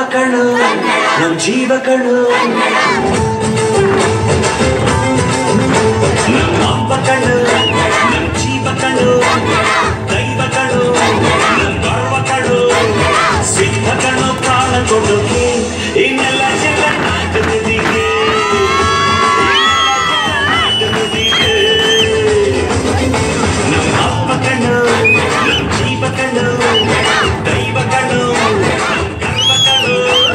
ಕಣು ನಮ್ ಜೀವ ಕಣು ನಮ್ಮ ಅಪ್ಪ ಕಣು ನಮ್ ಜೀವ ಕಣು ದೈವ ಕಣು ನಮ್ ಗರ್ವ ಕಣು ಸಿದ್ಧ ಕಣು ಪ್ರಾಣ ಕೊಡೋಕೆ ಇನ್ನೆಲ್ಲ ಜನ ನಾಟಕದಿಗೆ ನಾಟಕದಿಗೆ ನಮ್ಮ ಅಪ್ಪ ಕಣ್ಣು ನಮ್ಮ ಜೀವ ಕಣ್ಣು ದೈವ ಕಣ್ಣು ನಮ್ಮ ಗರ್ವ ಕಣ್ಣು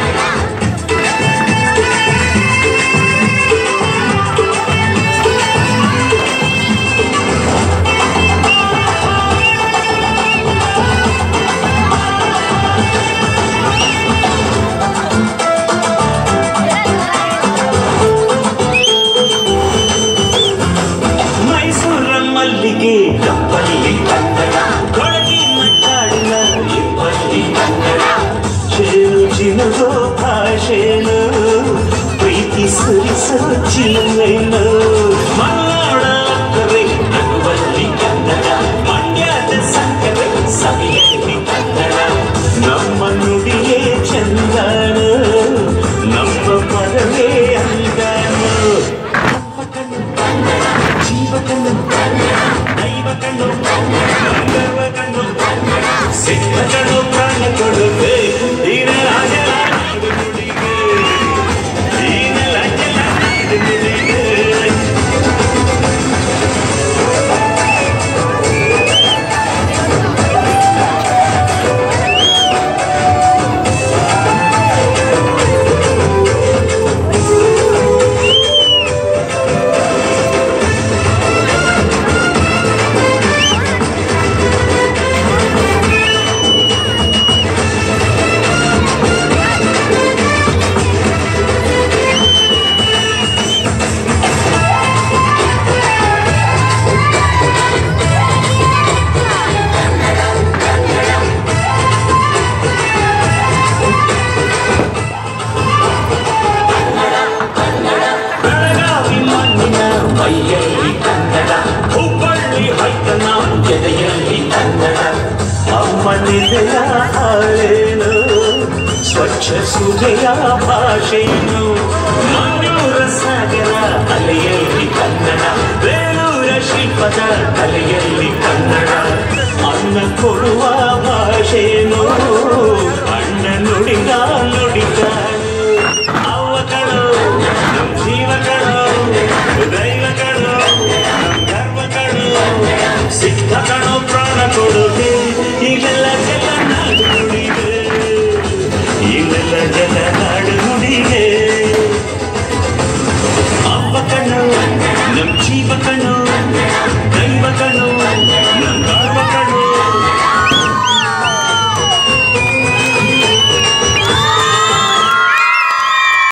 ಮೈಸೂರ ಮಲ್ಲಿಗೆ ಕಪ್ಪಲ್ಲಿ ಕನ್ನಡ ಕೊಡಗಿನ ಕಾಡಿನ ಇಬ್ಬಲ್ಲಿ ಕನ್ನಡ ಚೇಳು ಚಿನ್ನದು ಭಾಷೆನು ಪ್ರೀತಿ ಸುರಿಸೋ ಚಿನ್ನೇನು ಮಲ್ನಾಡ ಅಕ್ಕರೆ ನಗುವಲ್ಲಿ ಕನ್ನಡ ಮಂಡ್ಯದ ಸಕ್ಕರೆ ಸವಿಯಲ್ಲಿ ಕನ್ನಡ ನಮ್ಮ ನುಡಿಯೇ ಚಂದನು ನಮ್ಮ ಪದವೇ ಅಂದನು ಜೀವ ಕಣ್ಣು ದೈವ ಕಣ್ಣು ಗಂಧರ್ವ ಕಣ್ಣು ಸಿದ್ಧ ಕಣ್ಣು ಪ್ರಾಣ ಕೊಡುತ್ತೆ ಈನ ರಾಜನ ನಾಡು ನುಡಿಗೆ ಈನ ರಾಜನ ನಾಡು ನುಡಿಗೆ ಬೆಳಗಾವಿ ಮಣ್ಣಿನ ಮೈಯಲ್ಲಿ ಕನ್ನಡ ಹುಬ್ಬಳ್ಳಿ ಹೈತನ ಎದೆಯಲ್ಲಿ ಕನ್ನಡ ಅಮ್ಮನಿದೆಯ ಹಾಳೇನು ಸ್ವಚ್ಛ ಸುಜೆಯ ಭಾಷೆಯನ್ನು ಮಂಗಳೂರ ಸಾಗರ ಅಲೆಯಲ್ಲಿ ಕನ್ನಡ ಬೇಲೂರ ಶಿಲ್ಪದ ಕಲೆಯಲ್ಲಿ ಕನ್ನಡ ಅನ್ನ ಕೊಡುವ ಭಾಷೆಯನ್ನು ಅಣ್ಣ ನುಡಿದ ನುಡಿದಾನು ಅವಗಳು ನಮ್ ಜೀವಗಳು ದೈವಗಳು ನಮ್ ಗರ್ವಗಳು ಸಿದ್ಧಗಳು ಪ್ರ